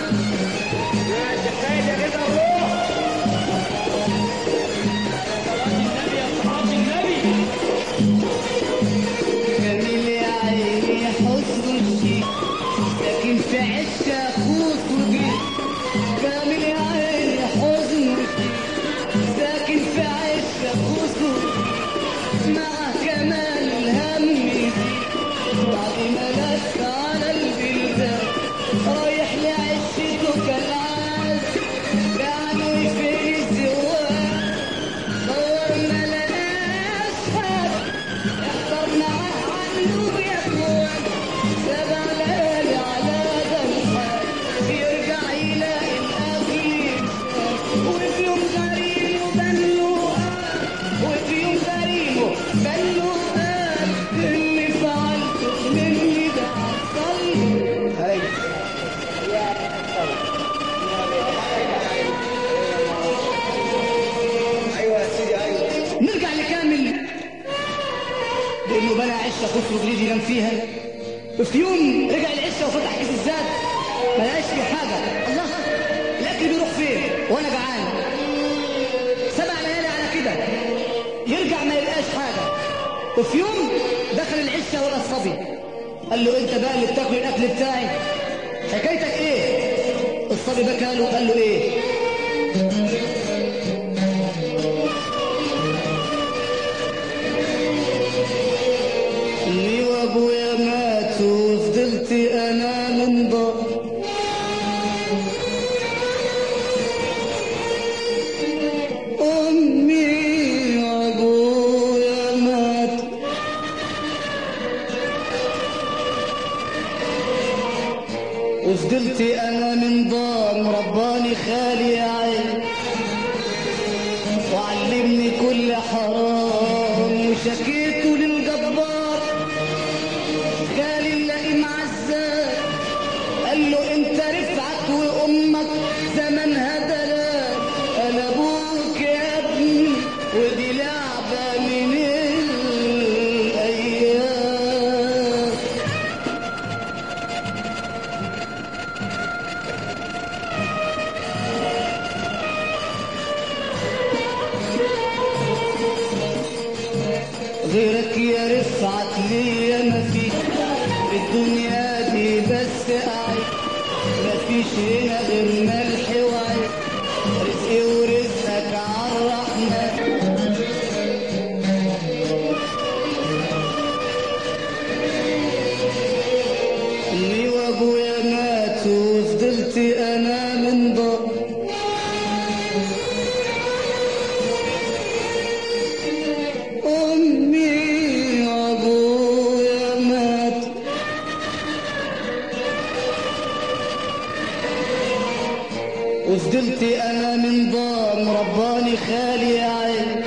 جميل يا عيني حسن الشيك لكن في عشة خوف وجيك جميل يا عيني حزن الشيك ساكن في عشة خوف وجيك مع كمال الهم يزيد بعد ما لف على البلدان رايح لعشته كالعاد يعني في الزواج دورنا لقاش حد اختار معاه عنه يا اخوان سبع ليالي على دمحة يرجع يلاقي الاخير وفي يوم غريب بنو وفي يوم غريب بنو قال اللي فعلته مني ده عطل نرجع لكامل لانه بنى عشه خسر جليد ينام فيها وفي يوم رجع العشه وفتح كيس الزاد ما لقاش فيه حاجه الله الاكل بيروح فين وانا جعان سبع ليالي على كده يرجع ما يلقاش حاجه وفي يوم دخل العشه ورا الصبي قال له انت بقى اللي بتاكل الاكل بتاعي حكايتك ايه الصبي بكى له قال له ايه امي وابويا ماتوا وفضلت انا من ضر امي وابويا ماتوا وفضلت انا من ضام رباني خالي يا عين وعلمني كل حرام وشكيته للجبار خالي اللئيم عزاب قال له انت رفعت وامك زمنها دلال انا ابوك يا ابني ودي لعبه من الايام غيرك يا رفعت ليا ما في الدنيا دي بس أعيش ما فيش هنا غير ملح وعيش رزقي ورزقك عالرحمن أمي وأبويا ماتوا وفضلت أنا من ضر أمي وأبويا مات وفضلت أنا من ضام رباني خالي يا عين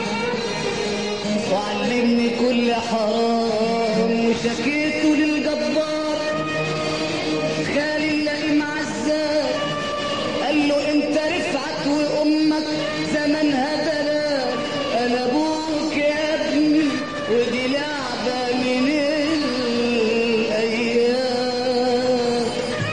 وعلمني كل حرام وشكيته للجبار خالي اللئيم عزاب قال له انت رفعت وامك زمنها دلال انا ابوك يا ابني ودي لعبه من الايام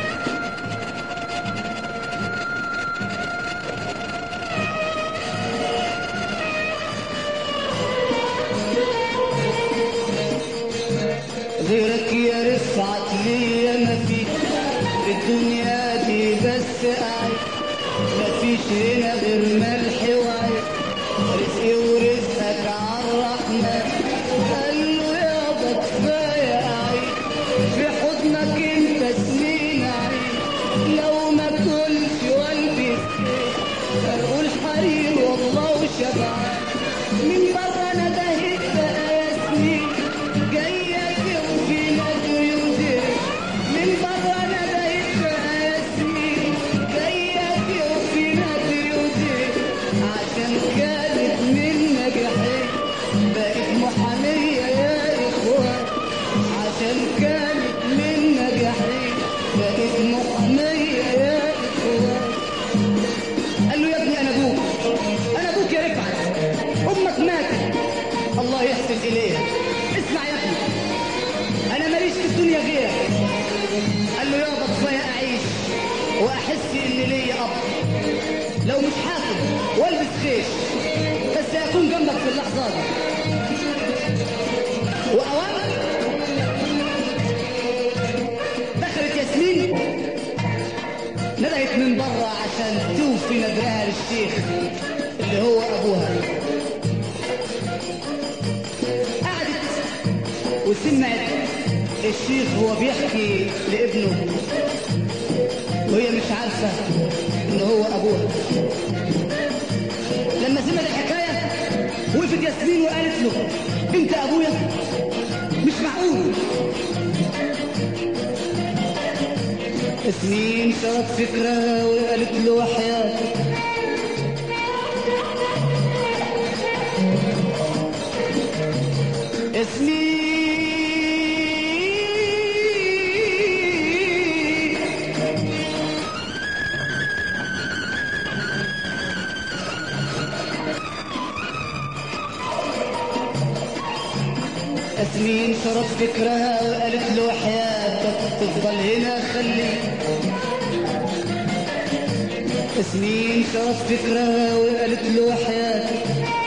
غيرك يا رفعت ليا ما في الدنيا دي بس أعيش ما فيش هنا غير ملح وعيش رزقي ورزقك عالرحمن قال له يابا كفاية أعيش في حضنك انت سنين أعيش لو ما كلش والدي اقول حرير والله وشبعان من بره انا دهيت بقى يا سنين جايه في نادي يوديك من بره انا دهيت بقى يا سنين جايه في نادي يوديك عشان كانت من نجاحين بقيت محاميه يا اخوان عشان كانت من نجاحين بقيت محاميه ندهت من بره عشان توفي نذرها للشيخ اللي هو ابوها قعدت وسمعت الشيخ هو بيحكي لابنه وهي مش عارفه ان هو ابوها لما سمعت الحكايه وقفت ياسمين وقالت له انت ابويا مش معقول ياسمين شرط فكرة وقالت له وحياتك ياسمين ياسمين شرط فكرها وقالت له حياتك تفضل هنا خليك ياسمين شرط فكرها وقالت له حياتك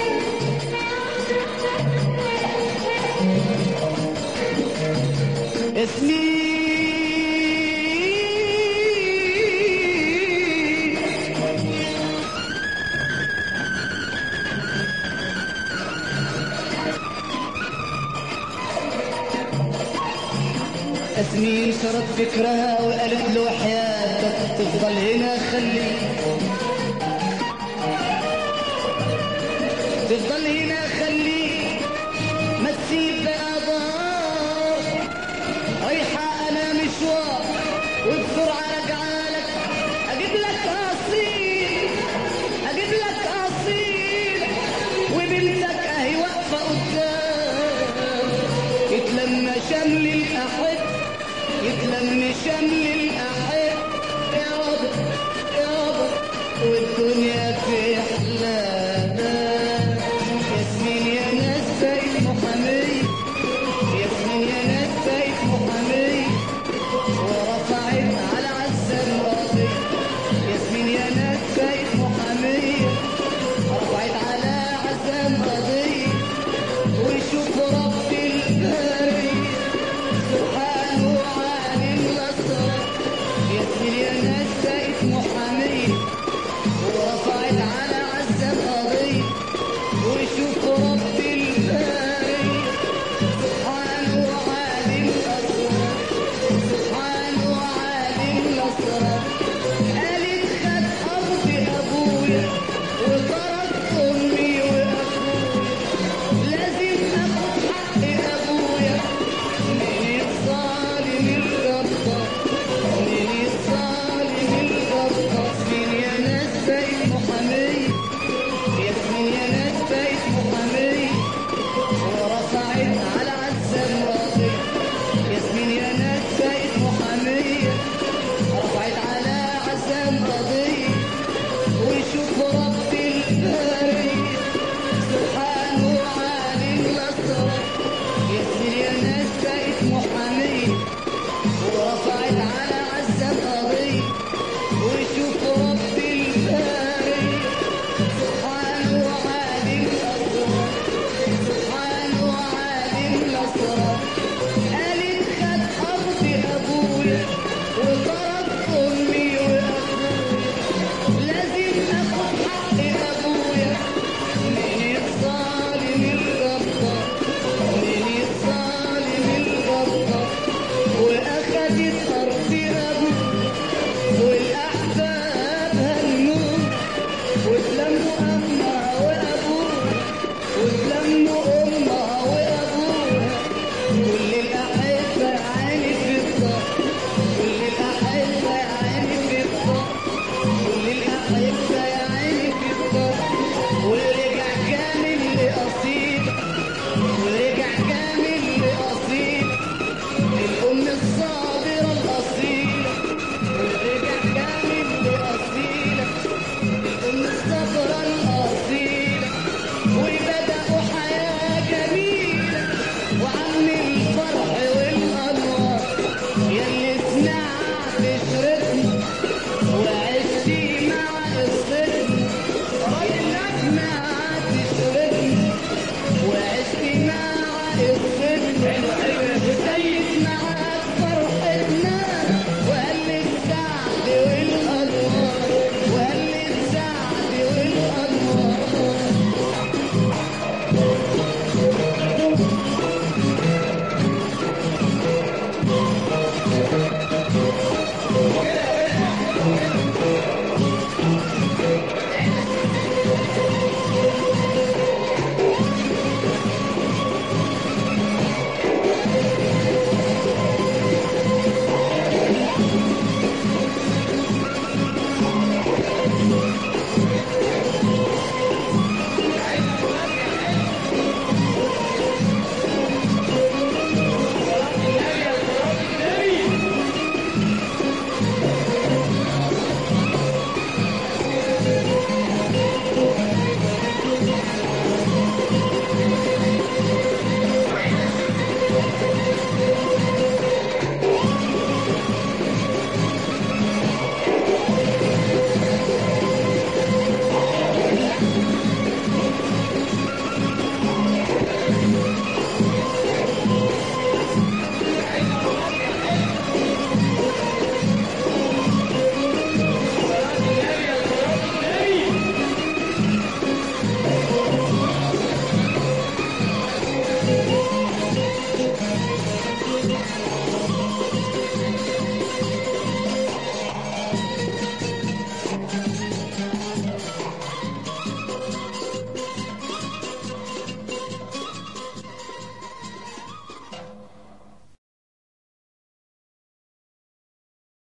ياسمين ياسمين شرط فكرها وقالت له حياتك تفضل هنا خليك